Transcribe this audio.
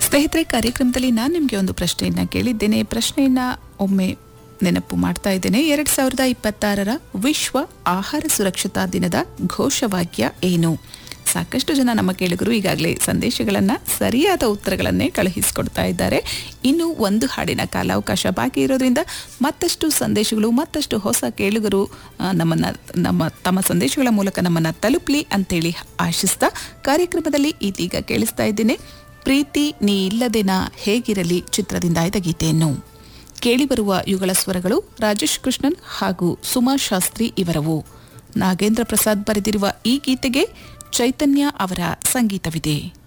ಸ್ನೇಹಿತರೆ ಕಾರ್ಯಕ್ರಮದಲ್ಲಿ ನಾನು ನಿಮಗೆ ಒಂದು ಪ್ರಶ್ನೆಯನ್ನ ಕೇಳಿದ್ದೇನೆ ಪ್ರಶ್ನೆಯನ್ನ ಒಮ್ಮೆ ನೆನಪು ಮಾಡ್ತಾ ಇದ್ದೇನೆ ಎರಡ್ ಸಾವಿರದ ಇಪ್ಪತ್ತಾರರ ವಿಶ್ವ ಆಹಾರ ಸುರಕ್ಷತಾ ದಿನದ ಘೋಷವಾಕ್ಯ ಏನು ಸಾಕಷ್ಟು ಜನ ನಮ್ಮ ಕೇಳುಗರು ಈಗಾಗಲೇ ಸಂದೇಶಗಳನ್ನ ಸರಿಯಾದ ಉತ್ತರಗಳನ್ನೇ ಕಳುಹಿಸಿಕೊಡ್ತಾ ಇದ್ದಾರೆ ಇನ್ನು ಒಂದು ಹಾಡಿನ ಕಾಲಾವಕಾಶ ಬಾಕಿ ಇರೋದ್ರಿಂದ ಮತ್ತಷ್ಟು ಸಂದೇಶಗಳು ಮತ್ತಷ್ಟು ಹೊಸ ಕೇಳುಗರು ಆ, ನಮ್ಮನ್ನ ನಮ್ಮ ತಮ್ಮ ಸಂದೇಶಗಳ ಮೂಲಕ ನಮ್ಮನ್ನ ತಲುಪಲಿ ಅಂತೇಳಿ ಆಶಿಸ್ತಾ ಕಾರ್ಯಕ್ರಮದಲ್ಲಿ ಇದೀಗ ಕೇಳಿಸ್ತಾ ಇದ್ದೇನೆ ಪ್ರೀತಿ ನೀ ಇಲ್ಲದೆ ನಾ ಹೇಗಿರಲಿ ಚಿತ್ರದಿಂದ ಆಯ್ದ ಗೀತೆಯನ್ನು ಕೇಳಿಬರುವ ಯುಗಳ ಸ್ವರಗಳು ರಾಜೇಶ್ ಕೃಷ್ಣನ್ ಹಾಗೂ ಸುಮಾ ಶಾಸ್ತ್ರಿ ಇವರವು ನಾಗೇಂದ್ರ ಪ್ರಸಾದ್ ಬರೆದಿರುವ ಈ ಗೀತೆಗೆ ಚೈತನ್ಯ ಅವರ ಸಂಗೀತವಿದೆ